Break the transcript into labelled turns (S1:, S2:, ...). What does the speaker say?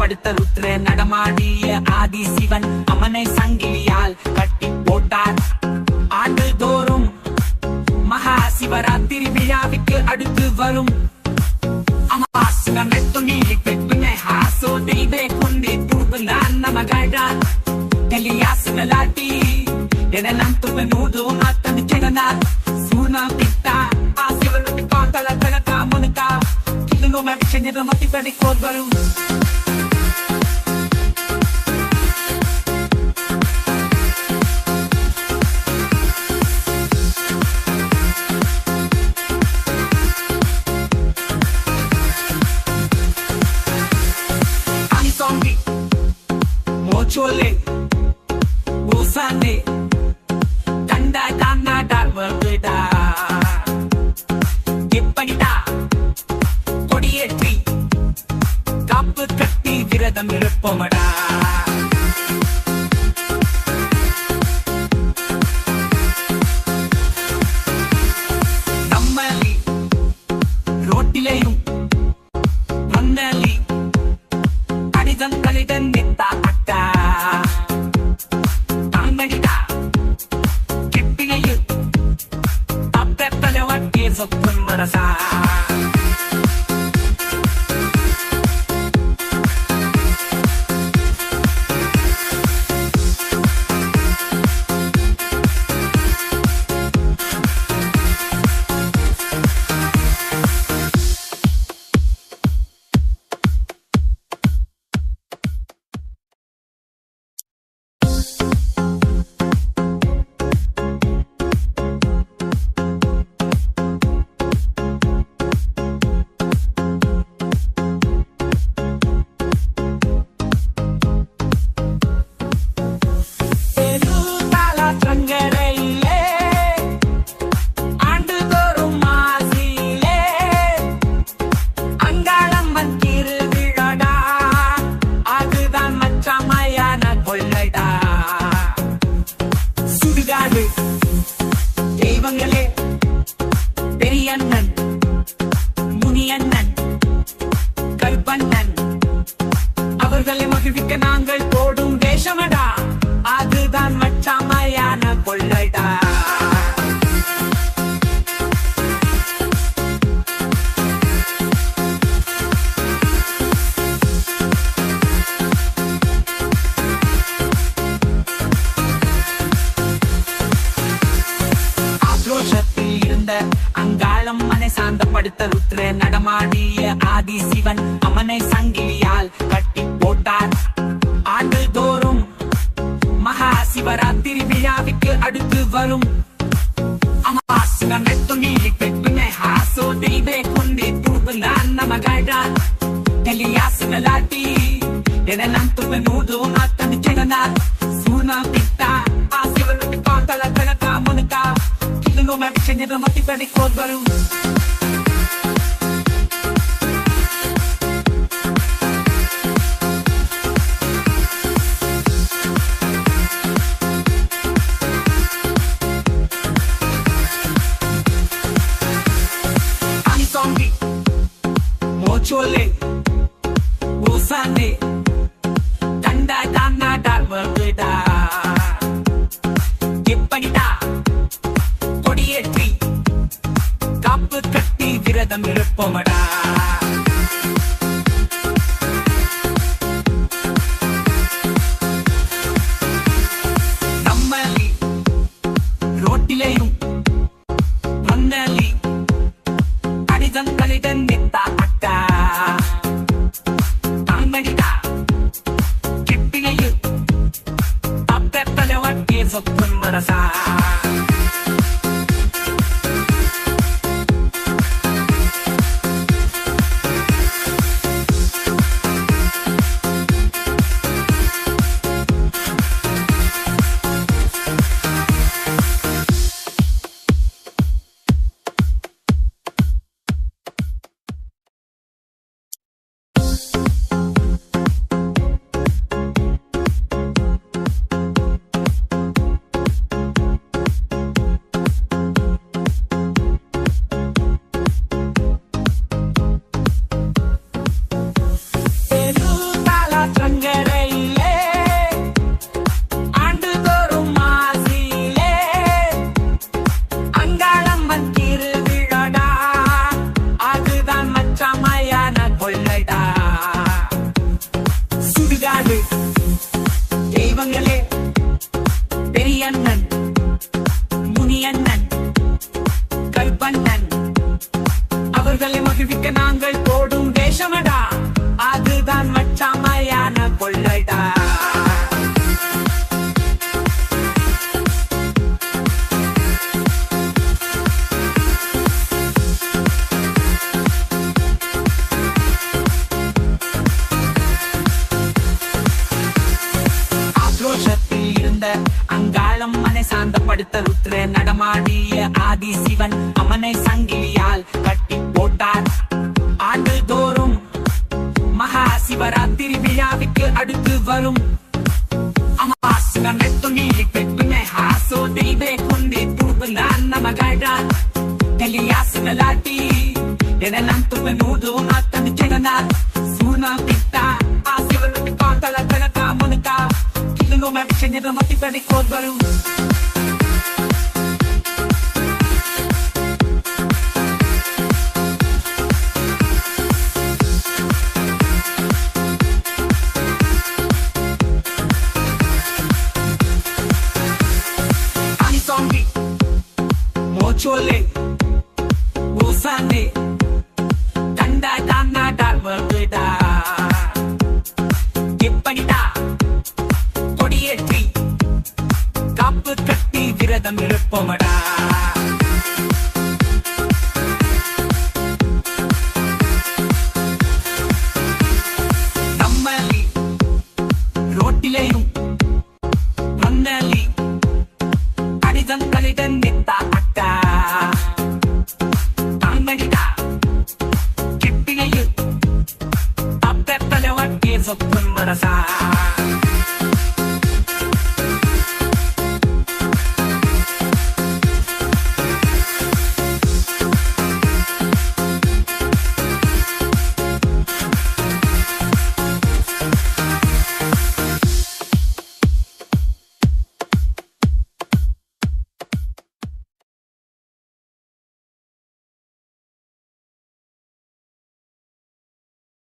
S1: சாந்தப்படுத்த ருத்ர நடமாடிய ஆதி சிவன் அமனை சங்கிலியால் கட்டி போட்டார் ஆண்டுதோறும் மகா சிவராத்திரி விழாவுக்கு அடுத்து வரும் ಅಮಾವಾಸ್ಯನ ಮೆಟ್ಟು ನೀಲಿ ಪೆಟ್ಟುನೆ ಹಾಸೋ ದೈವೆ ಕೊಂಡಿ ತೂಗು ನನ್ನ ಮಗಳ ಎಲಿಯಾಸನ ಲಾಟಿ ಎನಲಂತು ಮೆನೂದು ಮಾತನು ಚೆಗನ ಸೂನ ಪಿತ್ತ ಆ ಶಿವನು ಕಾಂತಲ ತನಕ ಮುನಕ ಕಿಲುನು ಮೆಚ್ಚನಿರ ಮತಿ ಬಡಿ ಕೋದ್ಬರು Anisongi Mochole Busane Tanda Tanda Darvada Kippanita கொடியேற்றி காப்பு கட்டி விரதம் இருப்போமடா நம்மளி ரோட்டிலேயும் மண்ணலி கடிதங்களிடம் நித்தா அட்டா தாங்கடிடா கிப்பிகையில் அப்பெத்தலவன் கேசப்பன் மனசா பெருந்தாள சங்கரையிலே ஆண்டுதோறும் மாசியிலே அங்காளம்மன் திருவிழாடா அதுதான் மச்சமையான கொள்ளைடா சுடுகாடு தெய்வங்களே பெரியண்ணன் முனியண்ணன் கருப்பண்ணன் அவர்களை மகிழ்விக்க நாங்கள் போடும் வேஷமடா அதுதான் மச்சாமையான கொள்ளைடா ஆக்ரோஷத்தில் இருந்த அங்காளம் மனை சாந்தப்படுத்த ருத்ர நடமாடிய ஆதி சிவன் அமனை சங்கிலியால் கட்டி போட்டார் ஆண்டுதோறும் மகா சிவராத்திரி விழாவுக்கு அடுத்து வரும் ಅಮಾವಾಸ್ಯನ ಮೆಟ್ಟು ನೀಲಿ ಪೆಟ್ಟುನೆ ಹಾಸೋ ದೈವೆ ಕೊಂಡಿ ತೂಗು ನನ್ನ ಮಗಳ ಎಲಿಯಾಸನ ಲಾಟಿ ಎನಲಂತು ಮೆನೂದು ಮಾತನು ಚೆಗನ ಸೂನ ಪಿತ್ತ ಆ ಶಿವನು ಕಾಂತಲ ತನಕ ಮುನಕ ಕಿಲುನು ಮೆಚ್ಚನಿರ ಮತಿ ಬಡಿ ಕೋದ್ಬರು Anisongi Mochole Busane Tanda Tanda Darvada Kippanita கொடியேற்றி காப்பு கட்டி விரதம் இருப்போமடா நம்மளி ரோட்டிலேயும் மண்ணலி கடிதங்களிடம் நித்தா அட்டா தாங்கடிடா கிப்பிகையில் அப்பெத்தலவன் கேசப்பன் மனசா கொள்ளடா ஆக்ரோஷத்தில் இருந்த அங்காளம் மனை சாந்தப்படுத்த ருத்ர நடமாடிய ஆதி சிவன் அவனை சங்கிலியால் கட்டி போட்டார் ஆண்டுதோறும் மகா சிவராத்திரி விழாவுக்கு அடுத்து வரும் ಅಮಾವಾಸ್ಯನ ಮೆತ್ತುನಿ ಪೆಟ್ಟುನೆ ಹಾಸೋ ದೈವೆ ಕೊಂಡಿ ತೂಬು ನನ್ನ ಮಗಡ ಎಲಿಯಾಸನ ಲಾಟಿ ಎನಲಂತು ಮೆನೂದು ಮಾತನ್ನು ಜಗನ ಸೂನ ಬಿಟ್ಟ ಆ ಶಿವನು ಕಾಂತಲ ತನಕ ಮುನಕ ಇದನ್ನು ಮೆಚ್ಚನಿದ ಮತಿ ಪಡಿ ಕೋದ್ಬರು Anisongi Mochole Busane Tanda Dana Dalvada எப்படிடா கொடியேற்றி காப்பு கட்டி விரதம் இருப்போமடா